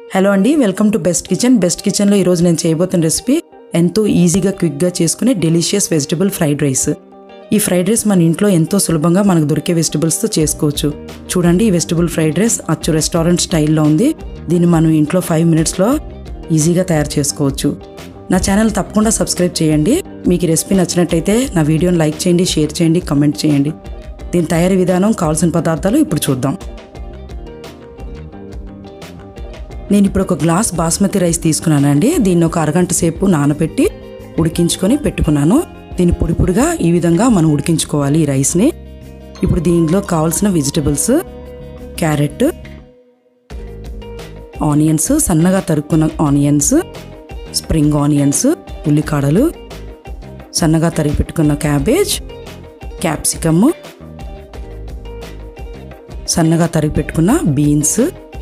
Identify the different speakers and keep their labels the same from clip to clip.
Speaker 1: hello అండి welcome to best kitchen best కిచెన్లో ఈరోజు నేను చేయబోతున్న రెసిపీ ఎంతో ఈజీగా క్విక్గా చేసుకునే డెలిషియస్ వెజిటబుల్ ఫ్రైడ్ రైస్ ఈ ఫ్రైడ్ రైస్ మన ఇంట్లో ఎంతో సులభంగా మనకు దొరికే వెజిటబుల్స్తో చేసుకోవచ్చు చూడండి ఈ వెజిటబుల్ ఫ్రైడ్ రైస్ అచ్చు రెస్టారెంట్ స్టైల్లో ఉంది దీన్ని మనం ఇంట్లో ఫైవ్ మినిట్స్లో ఈజీగా తయారు చేసుకోవచ్చు నా ఛానల్ తప్పకుండా సబ్స్క్రైబ్ చేయండి మీకు ఈ రెసిపీ నచ్చినట్టయితే నా వీడియోని లైక్ చేయండి షేర్ చేయండి కమెంట్ చేయండి దీని తయారీ విధానం కావాల్సిన పదార్థాలు ఇప్పుడు చూద్దాం నేను ఇప్పుడు ఒక గ్లాస్ బాస్మతి రైస్ తీసుకున్నానండి దీన్ని ఒక అరగంట సేపు నానబెట్టి ఉడికించుకొని పెట్టుకున్నాను దీన్ని పొడి పొడిగా ఈ విధంగా మనం ఉడికించుకోవాలి ఈ రైస్ని ఇప్పుడు దీనిలో కావాల్సిన వెజిటబుల్స్ క్యారెట్ ఆనియన్స్ సన్నగా తరుక్కున్న ఆనియన్స్ స్ప్రింగ్ ఆనియన్స్ ఉల్లికాడలు సన్నగా తరిగి పెట్టుకున్న క్యాబేజ్ క్యాప్సికమ్ సన్నగా తరిగి పెట్టుకున్న బీన్స్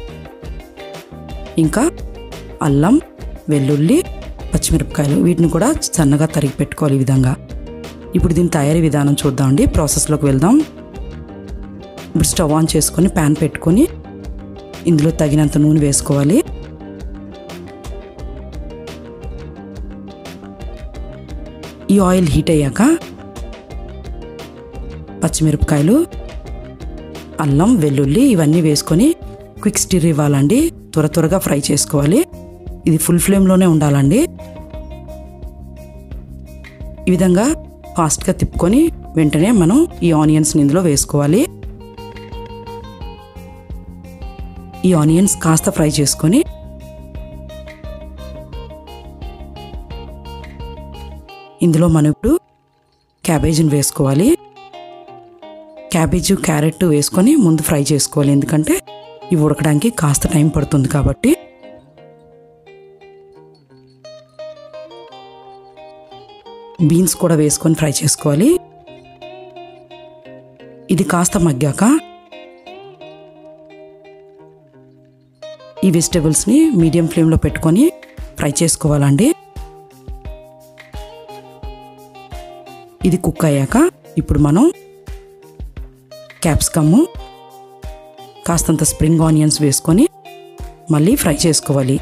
Speaker 1: ఇంకా అల్లం వెల్లుల్లి పచ్చిమిరపకాయలు వీటిని కూడా సన్నగా తరిగి పెట్టుకోవాలి ఈ విధంగా ఇప్పుడు దీని తయారీ విధానం చూద్దామండి ప్రాసెస్లోకి వెళ్దాం ఇప్పుడు స్టవ్ ఆన్ చేసుకొని ప్యాన్ పెట్టుకొని ఇందులో తగినంత నూనె వేసుకోవాలి ఈ ఆయిల్ హీట్ అయ్యాక పచ్చిమిరపకాయలు అల్లం వెల్లుల్లి ఇవన్నీ వేసుకొని క్విక్ స్టిర్ ఇవ్వాలండి త్వర త్వరగా ఫ్రై చేసుకోవాలి ఇది ఫుల్ ఫ్లేమ్లోనే ఉండాలండి ఈ విధంగా ఫాస్ట్గా తిప్పుకొని వెంటనే మనం ఈ ఆనియన్స్ని ఇందులో వేసుకోవాలి ఈ ఆనియన్స్ కాస్త ఫ్రై చేసుకొని ఇందులో మనం ఇప్పుడు క్యాబేజీని వేసుకోవాలి క్యాబేజ్ క్యారెట్ వేసుకొని ముందు ఫ్రై చేసుకోవాలి ఎందుకంటే ఇవి ఉడకడానికి కాస్త టైం పడుతుంది కాబట్టి బీన్స్ కూడా వేసుకొని ఫ్రై చేసుకోవాలి ఇది కాస్త మగ్గాక ఈ వెజిటేబుల్స్ని మీడియం ఫ్లేమ్లో పెట్టుకొని ఫ్రై చేసుకోవాలండి ఇది కుక్ అయ్యాక ఇప్పుడు మనం క్యాప్సికమ్ కాస్తంత స్ప్రింగ్ ఆనియన్స్ వేసుకొని మళ్ళీ ఫ్రై చేసుకోవాలి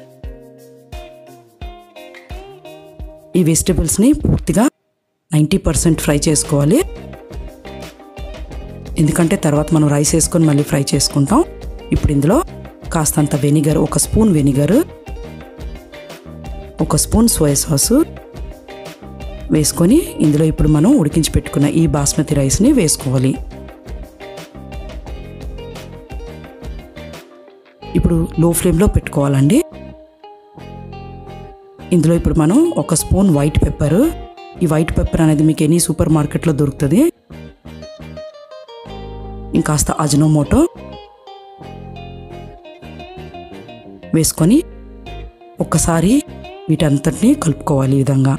Speaker 1: ఈ వెజిటబుల్స్ని పూర్తిగా నైంటీ పర్సెంట్ ఫ్రై చేసుకోవాలి ఎందుకంటే తర్వాత మనం రైస్ వేసుకొని మళ్ళీ ఫ్రై చేసుకుంటాం ఇప్పుడు ఇందులో కాస్తంత వెనిగర్ ఒక స్పూన్ వెనిగర్ ఒక స్పూన్ సోయా సాసు వేసుకొని ఇందులో ఇప్పుడు మనం ఉడికించి పెట్టుకున్న ఈ బాస్మతి రైస్ని వేసుకోవాలి ఇప్పుడు లో ఫ్లేమ్లో పెట్టుకోవాలండి ఇందులో ఇప్పుడు మనం ఒక స్పూన్ వైట్ పెప్పర్ ఈ వైట్ పెప్పర్ అనేది మీకు ఎనీ సూపర్ మార్కెట్లో దొరుకుతుంది ఇంకాస్త అజనోమోటో వేసుకొని ఒక్కసారి వీటంతటిని కలుపుకోవాలి ఈ విధంగా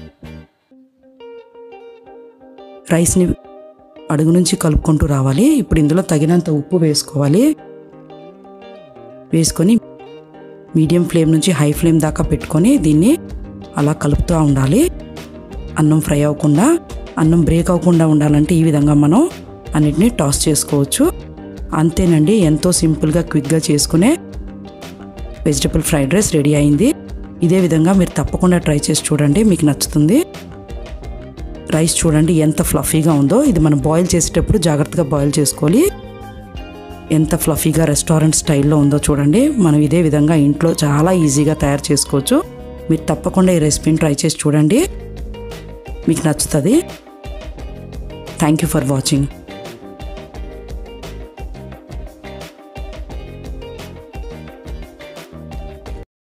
Speaker 1: రైస్ని అడుగు నుంచి కలుపుకుంటూ రావాలి ఇప్పుడు ఇందులో తగినంత ఉప్పు వేసుకోవాలి వేసుకొని మీడియం ఫ్లేమ్ నుంచి హై ఫ్లేమ్ దాకా పెట్టుకొని దీన్ని అలా కలుపుతూ ఉండాలి అన్నం ఫ్రై అవ్వకుండా అన్నం బ్రేక్ అవ్వకుండా ఉండాలంటే ఈ విధంగా మనం అన్నిటినీ టాస్ చేసుకోవచ్చు అంతేనండి ఎంతో సింపుల్గా క్విక్గా చేసుకునే వెజిటబుల్ ఫ్రైడ్ రైస్ రెడీ అయింది ఇదే విధంగా మీరు తప్పకుండా ట్రై చేసి చూడండి మీకు నచ్చుతుంది రైస్ చూడండి ఎంత ఫ్లఫీగా ఉందో ఇది మనం బాయిల్ చేసేటప్పుడు జాగ్రత్తగా బాయిల్ చేసుకోవాలి ఎంత ఫ్లఫీగా రెస్టారెంట్ స్టైల్లో ఉందో చూడండి మనం ఇదే విధంగా ఇంట్లో చాలా ఈజీగా తయారు చేసుకోవచ్చు మీరు తప్పకుండా ఈ రెసిపీని ట్రై చేసి చూడండి మీకు నచ్చుతుంది థ్యాంక్ యూ ఫర్ వాచింగ్